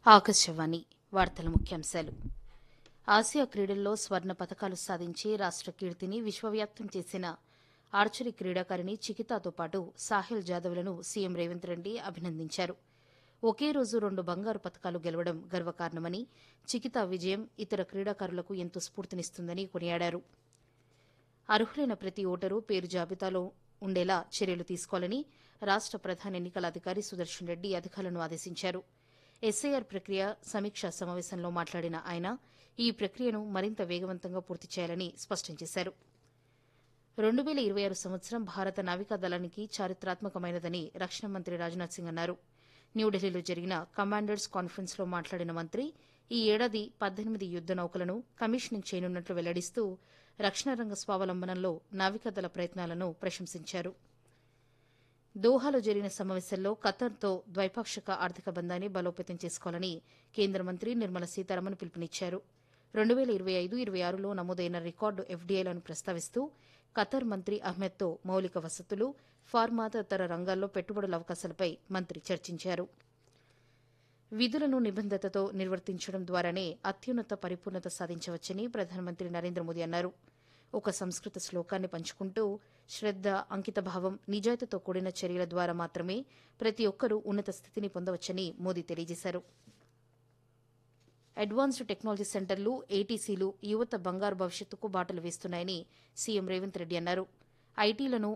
ఆకాశవాణి వార్తల ముఖ్యాంశాలు ఆసియా క్రీడల్లో స్వర్ణ పతకాలు సాధించి రాష్ట కీర్తిని విశ్వవ్యాప్తం చేసిన ఆర్చరీ క్రీడాకారిణి చికితాతో పాటు సాహిల్ జాదవ్లను సీఎం రేవంత్ రెడ్డి అభినందించారు ఒకే రోజు రెండు బంగారు పతకాలు గెలవడం గర్వకారణమని చికితా విజయం ఇతర క్రీడాకారులకు ఎంతో స్ఫూర్తినిస్తుందని కొనియాడారు అర్హులైన ప్రతి ఓటరు పేరు జాబితాలో ఉండేలా చర్యలు తీసుకోవాలని రాష్ట ప్రధాన ఎన్నికల అధికారి సుదర్శన్ రెడ్డి అధికారులను ఆదేశించారు ఎస్ఐఆర్ ప్రక్రియ సమీక్షా సమావేశంలో మాట్లాడిన ఆయన ఈ ప్రక్రియను మరింత వేగవంతంగా పూర్తి చేయాలని స్పష్టం చేశారు రెండు వేల ఇరవై ఆరు సంవత్సరం భారత నావికా దళానికి చారిత్రాత్మకమైనదని రక్షణ మంత్రి రాజ్నాథ్ సింగ్ అన్నారు న్యూఢిల్లీలో జరిగిన కమాండర్స్ కాన్ఫరెన్స్ లో మాట్లాడిన మంత్రి ఈ ఏడాది పద్దెనిమిది యుద్ద నౌకలను కమిషనింగ్ చేయనున్నట్లు వెల్లడిస్తూ రక్షణ రంగ స్వావలంబనంలో నావికాదళ ప్రయత్నాలను ప్రశంసించారు దోహాలో జరిగిన సమావేశంలో ఖతర్తో ద్వైపాక్షిక ఆర్థిక బంధాన్ని బలోపేతం చేసుకోవాలని కేంద్ర మంత్రి నిర్మలా సీతారామన్ పిలుపునిచ్చారు రెండు వేల ఇరవై ఐదు ఇరవై ఆరులో నమోదైన రికార్డు ఎఫ్డీఐలను ప్రస్తావిస్తూ ఖతర్ మంత్రి అహ్మద్తో మౌలిక వసతులు ఫార్మా తదితర రంగాల్లో పెట్టుబడుల అవకాశాలపై మంత్రి చర్చించారు విధులను నిబంధతతో నిర్వర్తించడం ద్వారానే అత్యున్నత పరిపూర్ణత సాధించవచ్చని ప్రధానమంత్రి నరేంద్ర మోదీ అన్నారు ఒక సంస్కృత శ్లోకాన్ని పంచుకుంటూ శ్రద్ద అంకితభావం నిజాయితీతో కూడిన చర్యల ద్వారా మాత్రమే ప్రతి ఒక్కరూ ఉన్నత స్థితిని పొందవచ్చని మోదీ తెలియజేశారు అడ్వాన్స్డ్ టెక్నాలజీ సెంటర్లు ఏటీసీలు యువత బంగారు భవిష్యత్తుకు బాటలు వేస్తున్నాయని సీఎం రేవంత్ రెడ్డి అన్నారు ఐటీలను